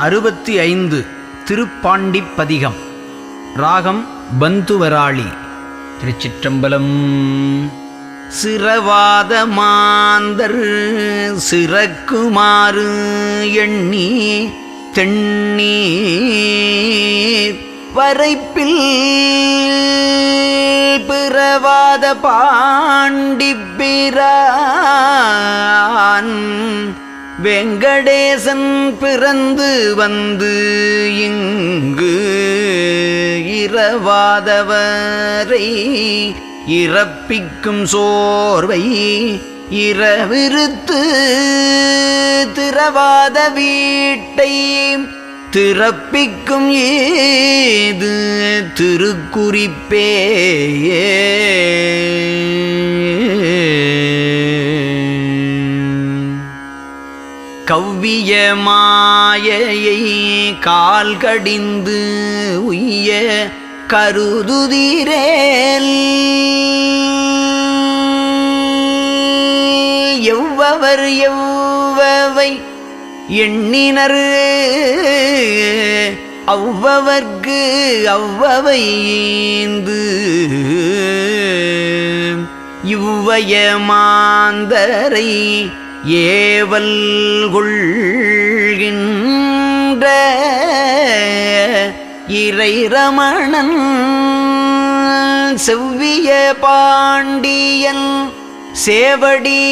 அறுபத்தி ஐந்து திருப்பாண்டிப்பதிகம் ராகம் பந்துவராளி திருச்சிற்றம்பலம் சிரவாத மாந்தர் சிறக்குமாறு எண்ணி தெண்ணீர் வரைப்பில் பிறவாத பாண்டிப்பிரான் வெங்கடேசன் பிறந்து வந்து இங்கு இரவாதவரை இறப்பிக்கும் சோர்வை இரவிருத்து திரவாத வீட்டை திறப்பிக்கும் ஏது திருக்குறிப்பே கவ்விய மாயையை கால் கடிந்து உய்ய கருதுதிரேல் எவ்வவர் எவ்வவை எண்ணினர் அவ்வவர்க்கு அவ்வவை ஈந்து இவ்வய மாந்தரை ஏவல் கொள்கின்ற இறை ரமணன் செவ்விய பாண்டியன் சேவடி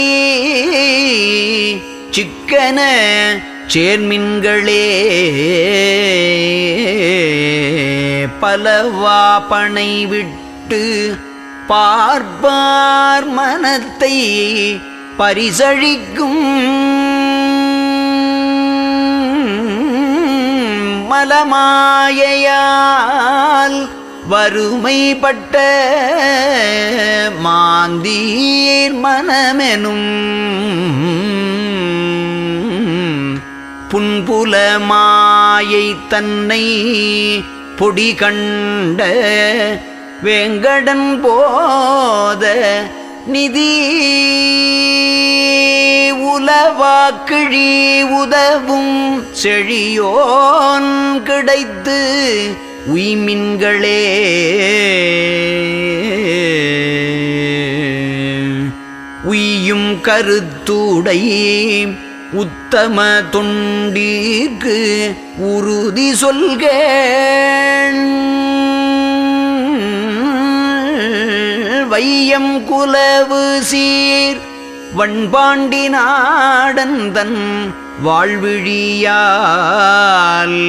சிக்கன சேர்மின்களே பலவா பனை விட்டு பார்ப்பார் மனத்தை பரிசழிக்கும் மலமாயையால் வறுமைப்பட்ட மாந்தீர் மனமெனும் புன்புல மாயை தன்னை பொடி கண்ட வேங்கடன் போத நிதி உலவாக்கிழி உதவும் செழியோன் கிடைத்து உய்மின்களே உய்யும் கருத்துடை உத்தம தொண்டீர்க்கு உறுதி சொல்க வையம் குலவு சீர் வண்பாண்டி நாடன் தன் வாழ்விழியால்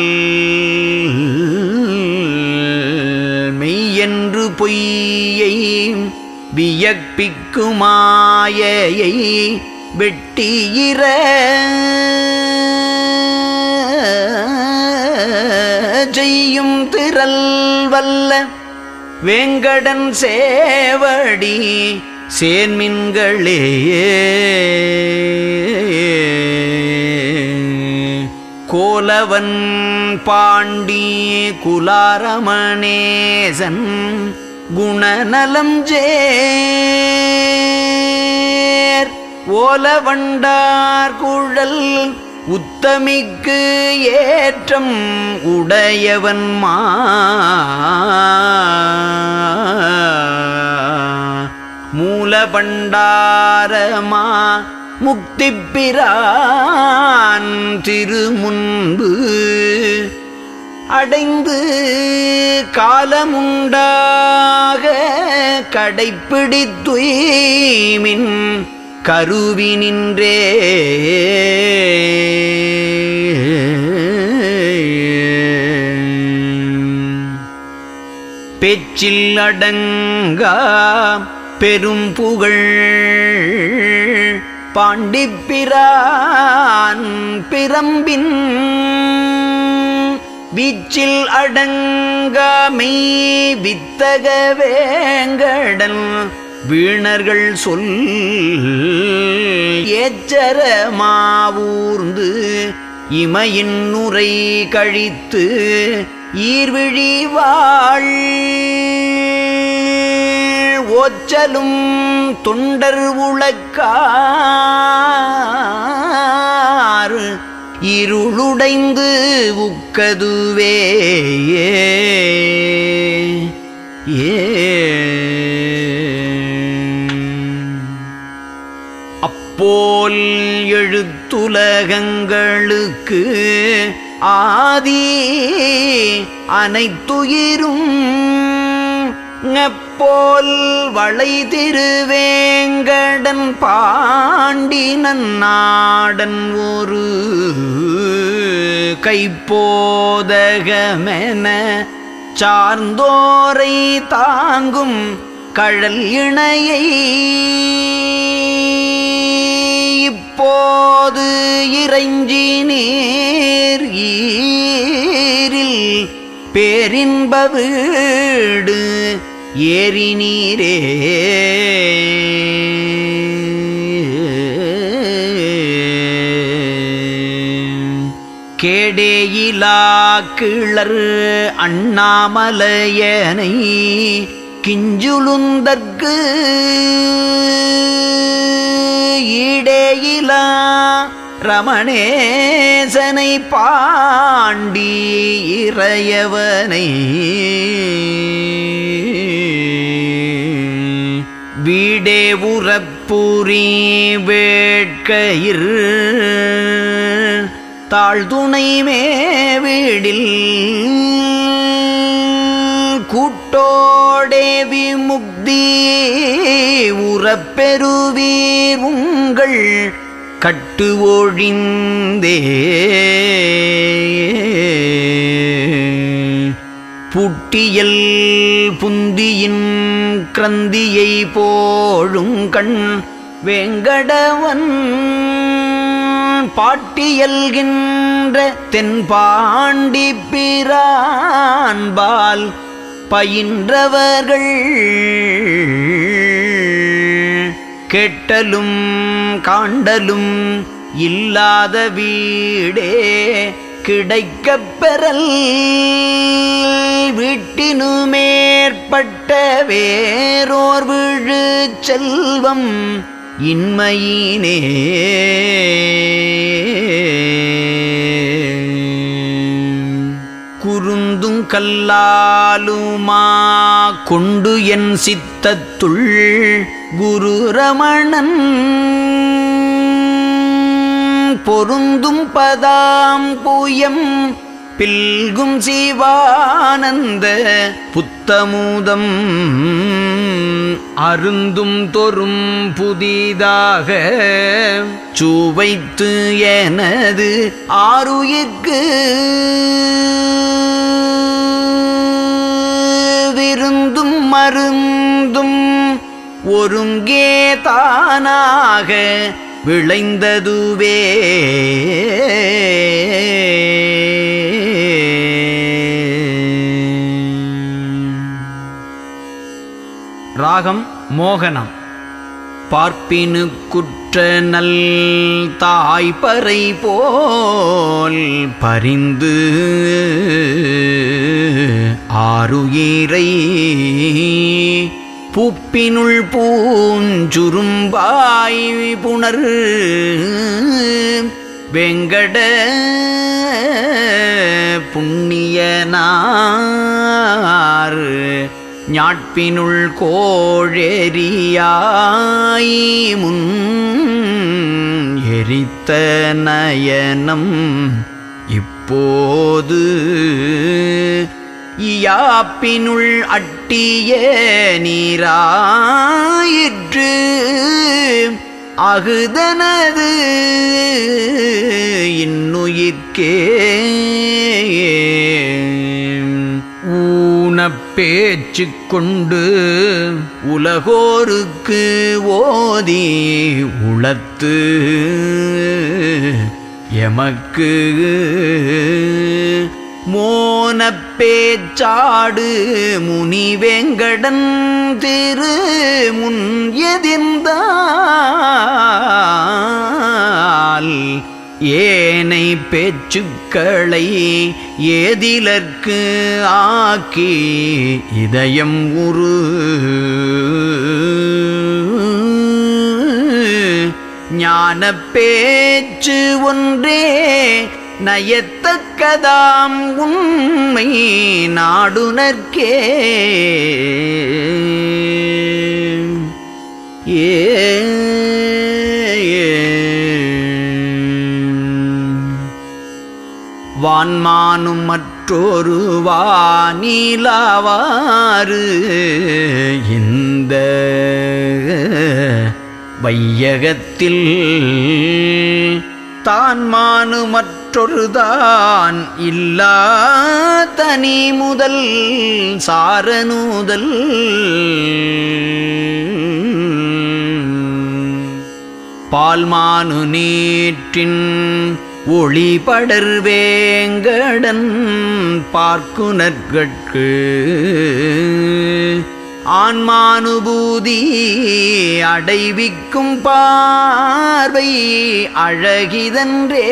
மெய்யென்று பொய்யை வியப்பிக்குமாயையை வெட்டியிற செய்யும் திரல் வல்ல வேங்கடன் சேவடி சேன்மின்களே கோலவன் பாண்டி குலாரமணேசன் குணநலம் ஜேர் ஓலவண்டார் குழல் உத்தமிக்கு ஏற்றம் உடையவன் மா மூலபண்டாரமா முக்திப்பிரான் திருமுன்பு அடைந்து காலமுண்டாக கடைப்பிடித்துய்மின் கருவி நின்றே பேச்சில் அடங்கா பெரும் புகழ் பாண்டிப்பிரான் பிரம்பின் வீச்சில் அடங்காமை வித்தக வேங்கடன் வீணர்கள் சொல் ஏச்சரமாவூர்ந்து இமையின் நுரை கழித்து ஈர்விழி வாழ் ஓச்சலும் தொண்டர் உளக்காறு இருளுடைந்து உக்கதுவே ஏ அப்போல் எழுத்துலகங்களுக்கு ஆதி அனைத்துயிரும் போல் வளை திருவேங்கடன் பாண்டினன் நாடன் ஒரு கைப்போதகமென சார்ந்தோரை தாங்கும் கழல் இணையை இப்போது இறைஞ்சி நீர் ஈரில் பேரின்ப வீடு ஏறி நீரே கேடேயிலா கிளர் அண்ணாமலையனை கிஞ்சுலுந்தற்கு ஈடேயிலா ரமணேசனை பாண்டி இறையவனை வீடே உறப்புரி வேட்கையிர் தாழ்துணை மேவிடில் கூட்டோடே விமுக்தி உறப்பெறுவீர் உங்கள் கட்டு ஒழிந்தே புட்டியல் புந்தியின் கிரந்தியை போழும் கண் வேங்கடவன் பாட்டியல்கின்ற தென்பாண்டி பிரான்பால் பயின்றவர்கள் கேட்டலும் காண்டலும் இல்லாத வீடே கிடைக்கப் பெறல் வீட்டினுமேற்பட்ட வேறோர் விழு செல்வம் இன்மையினே குருந்தும் கல்லாலுமா கொண்டு என் சித்தத்துள் குரு ரமணன் பொருந்தும் பதாம் பூயம் பில்கும் சிவானந்த புத்தமுதம் அருந்தும் தொறும் புதிதாக சுவைத்து எனது ஆருயிர்க்கு விருந்தும் மருந்தும் ஒருங்கே தானாக விளைந்ததுவே ராகம் மோகனம் பார்ப்பினு குற்ற நல் தாய்ப்பறை போல் பரிந்து ஆருயிரை பூப்பினுள் பூஞ்சுரும்பாய் புணர் வெங்கட புண்ணியனார் ஞாட்பினுள் கோழெறியாய் முன் எரித்த நயனம் இப்போது இயாப்பினுள் அட்டிய நீராயிற்று அகுதனது இன்னுயிர்க்கே ஊனப் பேச்சு கொண்டு உலகோருக்கு ஓதி உளத்து எமக்கு மோனப் பேச்சாடு முனிவேங்கடன் திரு முன் எதிர்ந்தால் ஏனை பேச்சுக்களை ஏதிலற்கு ஆக்கி இதயம் உரு ஞானப் பேச்சு ஒன்றே நயத்தக்கதாம் உண்மை நாடுனர்க்கே ஏ வான்மானும் மற்றொரு வானிலாவாறு இந்த வையகத்தில் தான் மானு மற்றொருதான் இல்லா தனி முதல் சாரநூதல் பால்மானு நீற்றின் ஒளிபடர் வேங்கடன் பார்க்குனற்கட்கு ஆன்மானுபூதி அடைவிக்கும் பார்வை அழகிதன்றே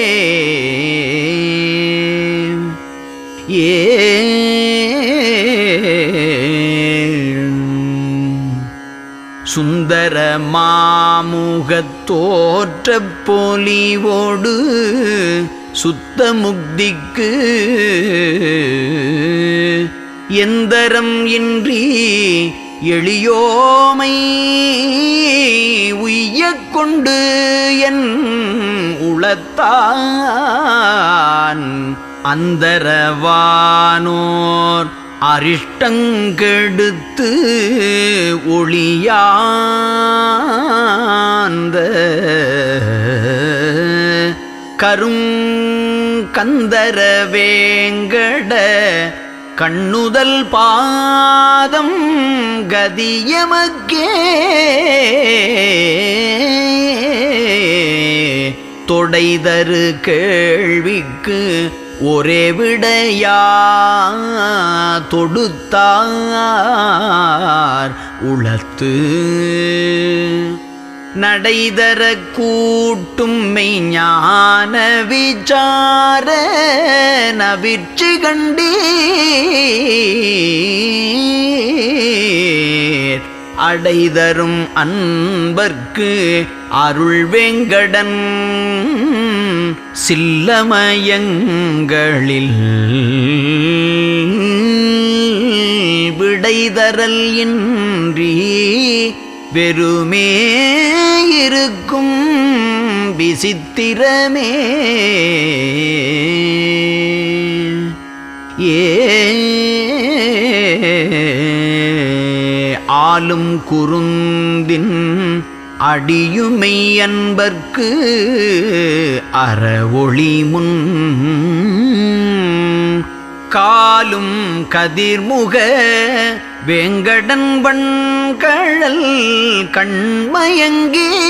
ஏ சுந்தர மாமுகத் தோற்றப் பொலிவோடு சுத்த முக்திக்கு எந்தரம் இன்றி எளியோமை உய்யக் கொண்டு என் உளத்தான் அந்தரவானோர் அரிஷ்டங்கெடுத்து ஒளியாந்த கரும் கந்தர வேங்கட கண்ணுதல் பாதம் கதியமக்கே தொடைதரு கேள்விக்கு ஒரே விடையா தொடுத்தார் உளத்து நடைதர கூட்டும் மெய்ஞான விசார நவிற்று கண்டீர் அடைதரும் அன்பர்க்கு அருள் வெங்கடன் சில்லமயங்களில் விடைதரல் இன்றி வெறுமே இருக்கும் விசித்திரமே ஏ ஆளும் குருந்தின் அடியுமை அன்பர்க்கு அறவொளி முன் காலும் கதிர்முக வேங்கடன் வண்கழல் கண்மயங்கி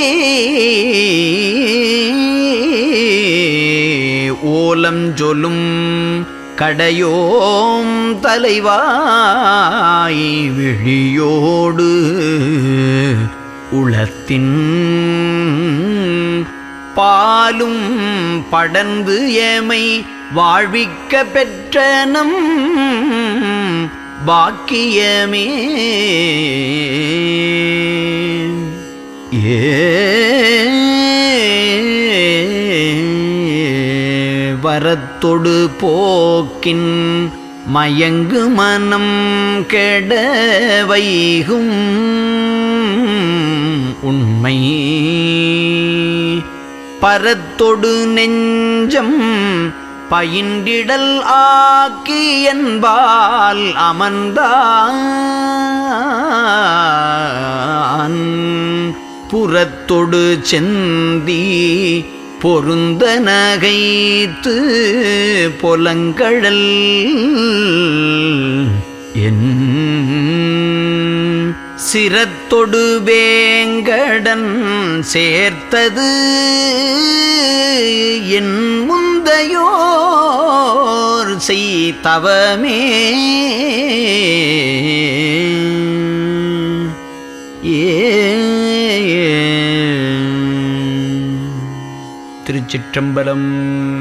ஓலம் ஜொலும் கடையோம் தலைவாய் விழியோடு உளத்தின் பாலும் படர்ந்து எமை வாழ்விக்க பெற்றனம் பாக்கியமே ஏ வரத்தொடு போக்கின் மயங்கு மனம் கெட வைகும் உண்மை பரத்தொடு நெஞ்சம் பயின்றிடல் ஆக்கி என்பால் அமர்ந்தான் புறத்தொடு செந்தி பொருந்த நகைத்து பொலங்கழல் என் சிரத்தொடு வேங்கடன் சேர்த்தது என் முந்தையோர் செய்தவமே ஏ திருச்சிற்றம்பலம்